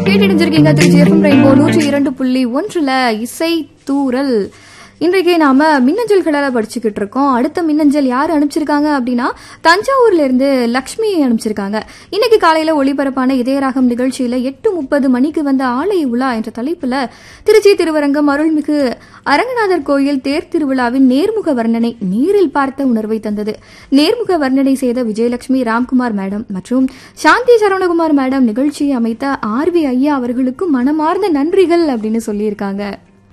கேட்டிருந்திருக்கீங்க Trichy FM rainbow நூற்றி இரண்டு புள்ளி ஒன்றுல இசை தூரல் இன்றைக்கு நாம மின்னஞ்சல்களை படிச்சுக்கிட்டு இருக்கோம் அடுத்த மின்னஞ்சல் யார் அனுப்பிச்சிருக்காங்க அப்படின்னா தஞ்சாவூர்ல இருந்து லக்ஷ்மி அனுப்பிச்சிருக்காங்க இன்னைக்கு காலையில ஒளிபரப்பான இதயராகம் நிகழ்ச்சியில எட்டு முப்பது மணிக்கு வந்த ஆலய உலா என்ற தலைப்புல திருச்சி திருவரங்கம் அருள்மிகு அரங்கநாதர் கோயில் தேர் திருவிழாவின் நேர்முக வர்ணனை நேரில் பார்த்த உணர்வை தந்தது நேர்முக வர்ணனை செய்த விஜயலட்சுமி ராம்குமார் மேடம் மற்றும் சாந்தி சரவணகுமார் மேடம் நிகழ்ச்சியை அமைத்த ஆர்வி ஐயா அவர்களுக்கு மனமார்ந்த நன்றிகள் அப்படின்னு சொல்லியிருக்காங்க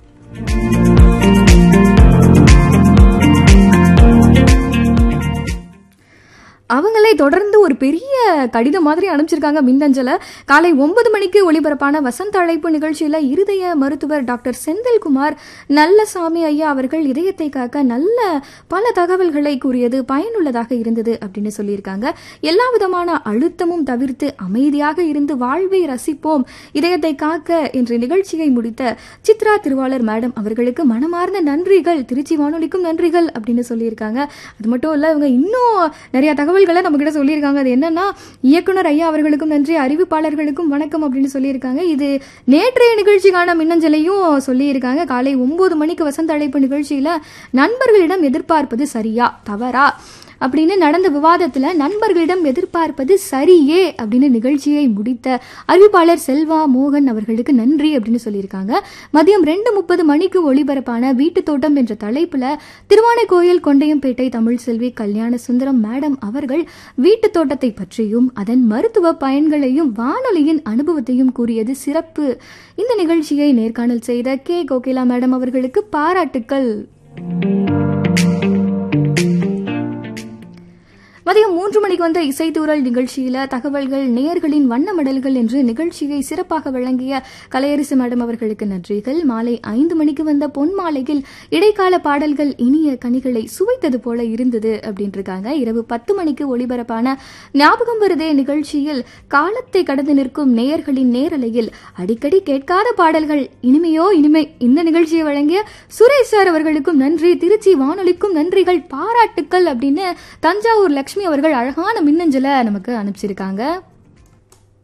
அவங்களே தொடர்ந்து ஒரு பெரிய கடிதம் மாதிரி அனுப்பிச்சிருக்காங்க மின்னஞ்சலை காலை ஒன்பது மணிக்கு ஒளிபரப்பான வசந்த அழைப்பு நிகழ்ச்சியில இருதய மருத்துவர் டாக்டர் செந்தில்குமார் நல்லசாமி ஐயா அவர்கள் இதயத்தை காக்க நல்ல பல தகவல்களை கூறியது பயனுள்ளதாக இருந்தது அப்படின்னு சொல்லியிருக்காங்க எல்லா விதமான அழுத்தமும் தவிர்த்து அமைதியாக இருந்து வாழ்வை ரசிப்போம் இதயத்தை காக்க என்ற நிகழ்ச்சியை முடித்த சித்ரா திருவாளர் மேடம் அவர்களுக்கு மனமார்ந்த நன்றிகள் திருச்சி வானொலிக்கும் நன்றிகள் அப்படின்னு சொல்லியிருக்காங்க அது மட்டும் இல்ல இவங்க இன்னும் நிறைய தகவல்களை நம்ம கிட்ட சொல்லியிருக்காங்க அது என்னன்னா இயக்குனர் ஐயா அவர்களுக்கும் நன்றி அறிவிப்பாளர்களுக்கும் வணக்கம் அப்படின்னு சொல்லியிருக்காங்க இது நேற்றைய நிகழ்ச்சிக்கான மின்னஞ்சலையும் சொல்லியிருக்காங்க காலை ஒன்பது மணிக்கு வசந்த அழைப்பு நிகழ்ச்சியில நண்பர்களிடம் எதிர்பார்ப்பது சரியா தவறா அப்படின்னு நடந்த விவாதத்துல நண்பர்களிடம் எதிர்பார்ப்பது சரியே அப்படின்னு நிகழ்ச்சியை முடித்த அறிவிப்பாளர் செல்வா மோகன் அவர்களுக்கு நன்றி அப்படின்னு சொல்லியிருக்காங்க மதியம் ரெண்டு முப்பது மணிக்கு ஒளிபரப்பான வீட்டு தோட்டம் என்ற தலைப்புல திருவானைக்கோயில் கொண்டையம்பேட்டை தமிழ் செல்வி கல்யாண சுந்தரம் மேடம் அவர்கள் வீட்டு தோட்டத்தை பற்றியும் அதன் மருத்துவ பயன்களையும் வானொலியின் அனுபவத்தையும் கூறியது சிறப்பு இந்த நிகழ்ச்சியை நேர்காணல் செய்த கே கோகிலா மேடம் அவர்களுக்கு பாராட்டுக்கள் மதியம் மூன்று மணிக்கு வந்த இசைத்தூரல் நிகழ்ச்சியில தகவல்கள் நேயர்களின் வண்ண மடல்கள் என்று நிகழ்ச்சியை சிறப்பாக வழங்கிய கலையரசு மேடம் அவர்களுக்கு நன்றிகள் மாலை ஐந்து மணிக்கு வந்த பொன் மாலையில் இடைக்கால பாடல்கள் இனிய கனிகளை சுவைத்தது போல இருந்தது அப்படின்னு இருக்காங்க இரவு பத்து மணிக்கு ஒளிபரப்பான ஞாபகம் வருதே நிகழ்ச்சியில் காலத்தை கடந்து நிற்கும் நேயர்களின் நேரலையில் அடிக்கடி கேட்காத பாடல்கள் இனிமையோ இனிமை இந்த நிகழ்ச்சியை வழங்கிய சுரேஷ் சார் அவர்களுக்கும் நன்றி திருச்சி வானொலிக்கும் நன்றிகள் பாராட்டுக்கள் அப்படின்னு தஞ்சாவூர் லக்ஷ்மி அவர்கள் அழகான மின்னஞ்சலை நமக்கு அனுப்பிச்சிருக்காங்க